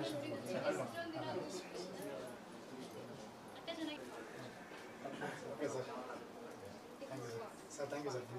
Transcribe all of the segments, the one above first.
okay sir thank you sir sir thank you sir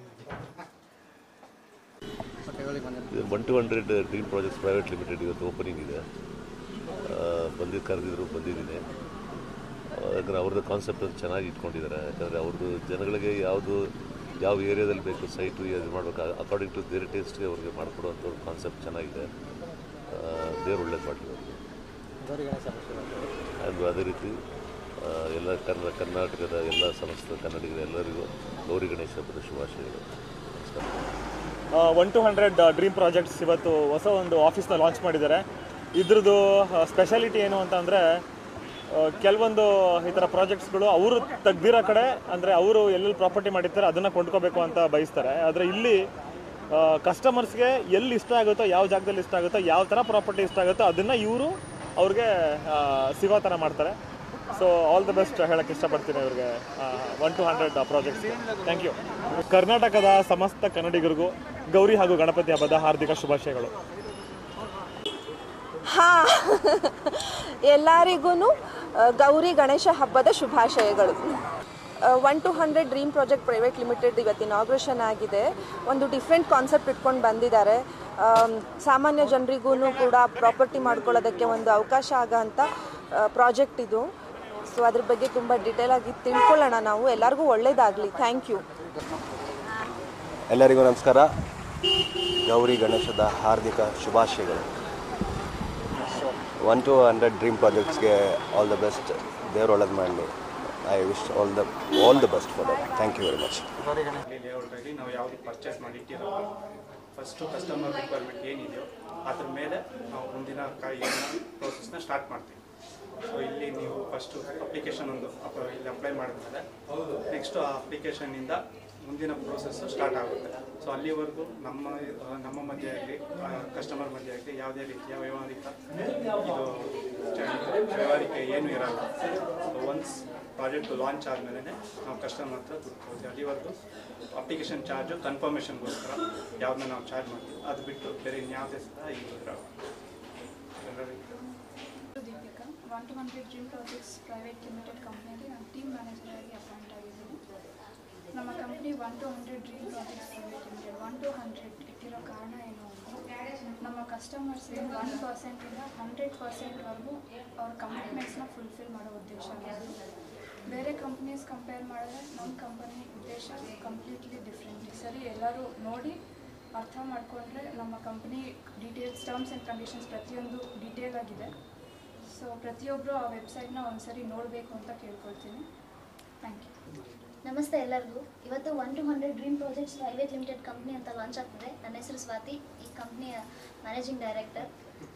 okay ಹೇಳಿ ಬಂದೆ one two hundred dream projects private limited ಇವತ್ತು opening ಇದೆ ಬಂದಿದ್ದು ಕರೆದಿದ್ರು ಬಂದಿದ್ದೀನಿ ಯಾಕಂದರೆ ಅವ್ರದ್ದು ಕಾನ್ಸೆಪ್ಟ್ ಅದು ಚೆನ್ನಾಗಿ ಇಟ್ಕೊಂಡಿದ್ದಾರೆ ಯಾಕಂದರೆ ಅವ್ರದ್ದು ಜನಗಳಿಗೆ ಯಾವುದು ಯಾವ ಏರಿಯಾದಲ್ಲಿ ಬೇಕು ಸೈಟು ಇದು ಮಾಡಬೇಕು ಅಕಾರ್ಡಿಂಗ್ ಟು ದೇರ್ ಟೇಸ್ಟ್ಗೆ ಅವ್ರಿಗೆ ಮಾಡಿಕೊಡುವಂಥ ಒಂದು ಕಾನ್ಸೆಪ್ಟ್ ಚೆನ್ನಾಗಿದೆ ದೇವ್ರು ಒಳ್ಳೇದು ಮಾಡಲಿ ಅವ್ರಿಗೆ ಗೌರಿ ಗಣೇಶ ಅದು ಅದೇ ರೀತಿ ಆ, ಎಲ್ಲ ಕನ್ನಡ ಕರ್ನಾಟಕದ ಎಲ್ಲ ಸಮಸ್ತ ಕನ್ನಡಿಗರ ಎಲ್ಲರಿಗೂ ಗೌರಿ ಗಣೇಶ ಹಬ್ಬದ ಶುಭಾಶಯಗಳು ನಮಸ್ಕಾರ one two hundred dream projects ಇವತ್ತು ಹೊಸ ಒಂದು ಆಫೀಸ್ನ ಲಾಂಚ್ ಮಾಡಿದ್ದಾರೆ ಇದ್ರದ್ದು ಸ್ಪೆಷಾಲಿಟಿ ಏನು ಅಂತಂದರೆ ಕೆಲವೊಂದು ಈ ಥರ ಪ್ರಾಜೆಕ್ಟ್ಸ್ಗಳು ಅವರು ತೆಗ್ದಿರೋ ಕಡೆ ಅಂದರೆ ಅವರು ಎಲ್ಲೆಲ್ಲಿ ಪ್ರಾಪರ್ಟಿ ಮಾಡಿರ್ತಾರೆ ಅದನ್ನು ಕೊಂಡ್ಕೋಬೇಕು ಅಂತ ಬಯಸ್ತಾರೆ ಆದರೆ ಇಲ್ಲಿ ಕಸ್ಟಮರ್ಸ್ಗೆ ಎಲ್ಲಿ ಇಷ್ಟ ಆಗುತ್ತೋ ಯಾವ ಜಾಗದಲ್ಲಿ ಇಷ್ಟ ಆಗುತ್ತೋ ಯಾವ ಥರ ಪ್ರಾಪರ್ಟಿ ಇಷ್ಟ ಆಗುತ್ತೋ ಅದನ್ನು ಇವರು ಅವ್ರಿಗೆ ಆ, ಸಿಗೋ ಥರ ಮಾಡ್ತಾರೆ ಸೊ ಆಲ್ ದ ಬೆಸ್ಟ್ ಹೇಳಕ್ಕೆ ಇಷ್ಟಪಡ್ತೀನಿ ಇವ್ರಿಗೆ one two hundred projects thank you ಕರ್ನಾಟಕದ ಸಮಸ್ತ ಕನ್ನಡಿಗರಿಗೂ ಗೌರಿ ಹಾಗೂ ಗಣಪತಿ ಹಬ್ಬದ ಹಾರ್ದಿಕ ಶುಭಾಶಯಗಳು ಹಾಂ ಎಲ್ಲರಿಗೂ ಗೌರಿ ಗಣೇಶ ಹಬ್ಬದ ಶುಭಾಶಯಗಳು one two hundred dream project private limited ಇವತ್ತು ಇನಾಗ್ರೇಷನ್ ಆಗಿದೆ ಒಂದು ಡಿಫ್ರೆಂಟ್ ಕಾನ್ಸೆಪ್ಟ್ ಇಟ್ಕೊಂಡು ಬಂದಿದ್ದಾರೆ ಆಮ್, ಸಾಮಾನ್ಯ ಜನರಿಗೂ ಕೂಡ ಪ್ರಾಪರ್ಟಿ ಮಾಡ್ಕೊಳ್ಳೋದಕ್ಕೆ ಒಂದು ಅವಕಾಶ ಆಗೋಂಥ ಪ್ರಾಜೆಕ್ಟ್ ಇದು ಸೊ ಅದ್ರ ಬಗ್ಗೆ ತುಂಬ ಡೀಟೇಲ್ ಆಗಿ ತಿಳ್ಕೊಳ್ಳೋಣ ನಾವು ಎಲ್ಲರಿಗೂ ಒಳ್ಳೇದಾಗಲಿ ಥ್ಯಾಂಕ್ ಯು ಎಲ್ಲರಿಗೂ ನಮಸ್ಕಾರ ಗೌರಿ ಗಣೇಶದ ಹಾರ್ದಿಕ ಶುಭಾಶಯಗಳು ಒನ್ ಟು ಹಂಡ್ರೆಡ್ ಡ್ರೀಮ್ ಪ್ರಾಜೆಕ್ಟ್ಸ್ಗೆ ಆಲ್ ದ ಬೆಸ್ಟ್ ದೇವ್ರು ಒಳ್ಳೇದು ಮಾಡಲಿ I wish all the all the best for that thank you very much Gauri Ganesha ಲೇಔಟಲ್ಲಿ ನಾವು ಯಾವುದು ಪರ್ಚೇಸ್ ಮಾಡಿ ಇಟ್ಟಿರೋದು ಫಸ್ಟು ಕಸ್ಟಮರ್ ರಿಕ್ವೈರ್ಮೆಂಟ್ ಏನಿದೆಯೋ ಅದ್ರ ಮೇಲೆ ನಾವು ಮುಂದಿನ ಕಾಯಿ ಪ್ರೋಸೆಸ್ನ ಸ್ಟಾರ್ಟ್ ಮಾಡ್ತೀವಿ ಸೊ ಇಲ್ಲಿ ನೀವು ಫಸ್ಟು ಅಪ್ಲಿಕೇಶನ್ ಒಂದು ಅಪ ಇಲ್ಲಿ ಅಪ್ಲೈ ಮಾಡಿದ್ಮೇಲೆ ನೆಕ್ಸ್ಟು ಆ ಅಪ್ಲಿಕೇಶನ್ನಿಂದ ಮುಂದಿನ ಪ್ರೋಸೆಸ್ಸು ಸ್ಟಾರ್ಟ್ ಆಗುತ್ತೆ ಸೊ ಅಲ್ಲಿವರೆಗೂ ನಮ್ಮ ಆ, ನಮ್ಮ ಮಧ್ಯೆ ಆಗಲಿ ಕಸ್ಟಮರ್ ಮಧ್ಯೆ ಆಗಲಿ ಯಾವುದೇ ರೀತಿಯ ವ್ಯವಹಾರಿಕ ಇದು ಚ- ವ್ಯವಹಾರಿಕೆ ಏನೂ ಇರಲ್ಲ ಸೊ ಒನ್ಸ್ ಪ್ರಾಜೆಕ್ಟ್ ಲಾಂಚ್ ಆದಮೇಲೆ ನಾವು ಕಸ್ಟಮರ್ ಹತ್ರ ದುಡ್ಡು ಕೊಡ್ತೀವಿ ಅಲ್ಲಿವರೆಗೂ ಅಪ್ಲಿಕೇಶನ್ ಚಾರ್ಜು ಕನ್ಫರ್ಮೇಷನ್ಗೋಸ್ಕರ ಯಾವ್ದನ್ನ ನಾವು ಚಾರ್ಜ್ ಮಾಡ್ತೀವಿ ಅದು ಬಿಟ್ಟು ಬೇರೆ ಇನ್ಯಾವುದೇ ಸಹ ಇದು ಇರಲ್ಲ ಎಲ್ಲರಿಗೂ Deepika one two hundred dream projects private limited ಕಂಪ್ನಿಯಲ್ಲಿ ನಾನು ಟೀಮ್ ಮ್ಯಾನೇಜರ್ ಆಗಿ ಅಪಾಯಿಂಟ್ ಆಗಿದ್ದೀನಿ ನಮ್ಮ company one two hundred dream projects private limited one two hundred ಇಟ್ಟಿರೋ ಕಾರಣ ಏನು ಅಂದರೆ ನಮ್ಮ ಕಸ್ಟಮರ್ಸ್ಗೆ ಒನ್ ಪರ್ಸೆಂಟಿಂದ ಹಂಡ್ರೆಡ್ ಪರ್ಸೆಂಟ್ವರೆಗೂ ಅವ್ರ ಕಮಿಟ್ಮೆಂಟ್ಸ್ನ ಫುಲ್ಫಿಲ್ ಮಾಡೋ ಉದ್ದೇಶ ಆಗಿದೆ ಬೇರೆ ಕಂಪ್ನೀಸ್ ಕಂಪೇರ್ ಮಾಡಿದ್ರೆ ನಮ್ಮ ಕಂಪನಿ ಉದ್ದೇಶ ಕಂಪ್ಲೀಟ್ಲಿ ಡಿಫ್ರೆಂಟ್ ಈ ಸರಿ ಎಲ್ಲರೂ ನೋಡಿ ಅರ್ಥ ಮಾಡಿಕೊಂಡ್ರೆ ನಮ್ಮ company details terms and conditions ಪ್ರತಿಯೊಂದು ಡೀಟೇಲ್ ಆಗಿದೆ ಸೊ ಪ್ರತಿಯೊಬ್ಬರು ಆ ವೆಬ್ಸೈಟ್ನ ಒಂದ್ಸರಿ ನೋಡಬೇಕು ಅಂತ ಕೇಳ್ಕೊಳ್ತೀನಿ ಥ್ಯಾಂಕ್ ಯು ನಮಸ್ತೆ ಎಲ್ಲರಿಗೂ ಇವತ್ತು one two hundred dream projects private limited company ಅಂತ ಲಾಂಚ್ ಆಗ್ತದೆ ನನ್ನ ಹೆಸರು ಸ್ವಾತಿ ಈ ಕಂಪ್ನಿಯ ಮ್ಯಾನೇಜಿಂಗ್ ಡೈರೆಕ್ಟರ್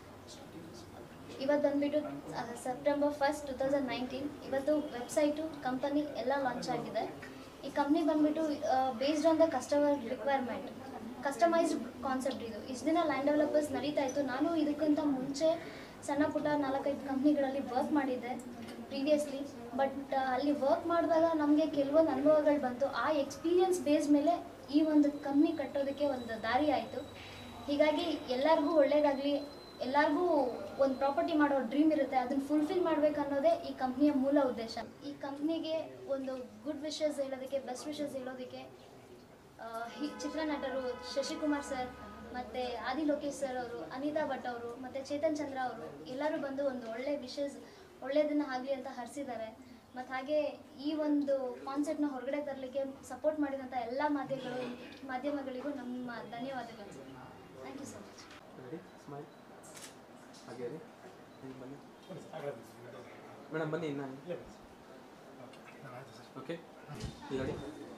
ಇವತ್ತು ಬಂದುಬಿಟ್ಟು September first two thousand nineteen ಇವತ್ತು ವೆಬ್ಸೈಟು ಕಂಪನಿ ಎಲ್ಲ ಲಾಂಚ್ ಆಗಿದೆ ಈ ಕಂಪ್ನಿ ಬಂದುಬಿಟ್ಟು based on the customer requirement customised concept ಇದು ಇಷ್ಟು ದಿನ ಲ್ಯಾಂಡ್ ಡೆವಲಪರ್ಸ್ ನಡೀತಾ ಇತ್ತು ನಾನು ಇದಕ್ಕಿಂತ ಮುಂಚೆ ಸಣ್ಣ ಪುಟ್ಟ ನಾಲ್ಕೈದು ಕಂಪ್ನಿಗಳಲ್ಲಿ ವರ್ಕ್ ಮಾಡಿದ್ದೆ ಪ್ರೀವಿಯಸ್ಲಿ ಬಟ್ ಅಲ್ಲಿ ವರ್ಕ್ ಮಾಡಿದಾಗ ನಮಗೆ ಕೆಲವೊಂದು ಅನುಭವಗಳು ಬಂತು ಆ ಎಕ್ಸ್ಪೀರಿಯನ್ಸ್ ಬೇಸ್ ಮೇಲೆ ಈ ಒಂದು ಕಂಪ್ನಿ ಕಟ್ಟೋದಕ್ಕೆ ಒಂದು ದಾರಿ ಆಯಿತು ಹೀಗಾಗಿ ಎಲ್ಲರಿಗೂ ಒಳ್ಳೇದಾಗಲಿ ಎಲ್ಲರಿಗೂ ಒಂದು ಪ್ರಾಪರ್ಟಿ ಮಾಡೋ ಡ್ರೀಮ್ ಇರುತ್ತೆ ಅದನ್ನು ಫುಲ್ಫಿಲ್ ಮಾಡಬೇಕು ಅನ್ನೋದೇ ಈ ಕಂಪ್ನಿಯ ಮೂಲ ಉದ್ದೇಶ ಈ ಕಂಪ್ನಿಗೆ ಒಂದು ಗುಡ್ ವಿಶಸ್ ಹೇಳೋದಕ್ಕೆ ಬೆಸ್ಟ್ ವಿಶಸ್ ಹೇಳೋದಕ್ಕೆ ಆ, ಹಿ- ಚಿತ್ರನಟರು ಶಶಿಕುಮಾರ್ ಸರ್ ಮತ್ತು ಆದಿ ಲೋಕೇಶ್ ಸರ್ ಅವರು ಅನಿತಾ ಭಟ್ ಅವರು ಮತ್ತು ಚೇತನ್ ಚಂದ್ರ ಅವರು ಎಲ್ಲರೂ ಬಂದು ಒಂದು ಒಳ್ಳೆ ವಿಶಸ್ ಒಳ್ಳೆಯದನ್ನು ಆಗಲಿ ಅಂತ ಹರಿಸಿದ್ದಾರೆ ಮತ್ತು ಹಾಗೆ ಈ ಒಂದು ಕಾನ್ಸೆಪ್ಟ್ನ ಹೊರಗಡೆ ತರಲಿಕ್ಕೆ ಸಪೋರ್ಟ್ ಮಾಡಿದಂಥ ಎಲ್ಲ ಮಾಧ್ಯಮಗಳು ಮಾಧ್ಯಮಗಳಿಗೂ ನಮ್ಮ ಧನ್ಯವಾದಗಳು sir thank you so much ready smile ಹಾಗೆ ರೀ ಹಿಂಗೆ ಬನ್ನಿ ಮೇಡಮ್ ಬನ್ನಿ ಇನ್ನು ಓಕೆ ಈಗ ರೆಡಿ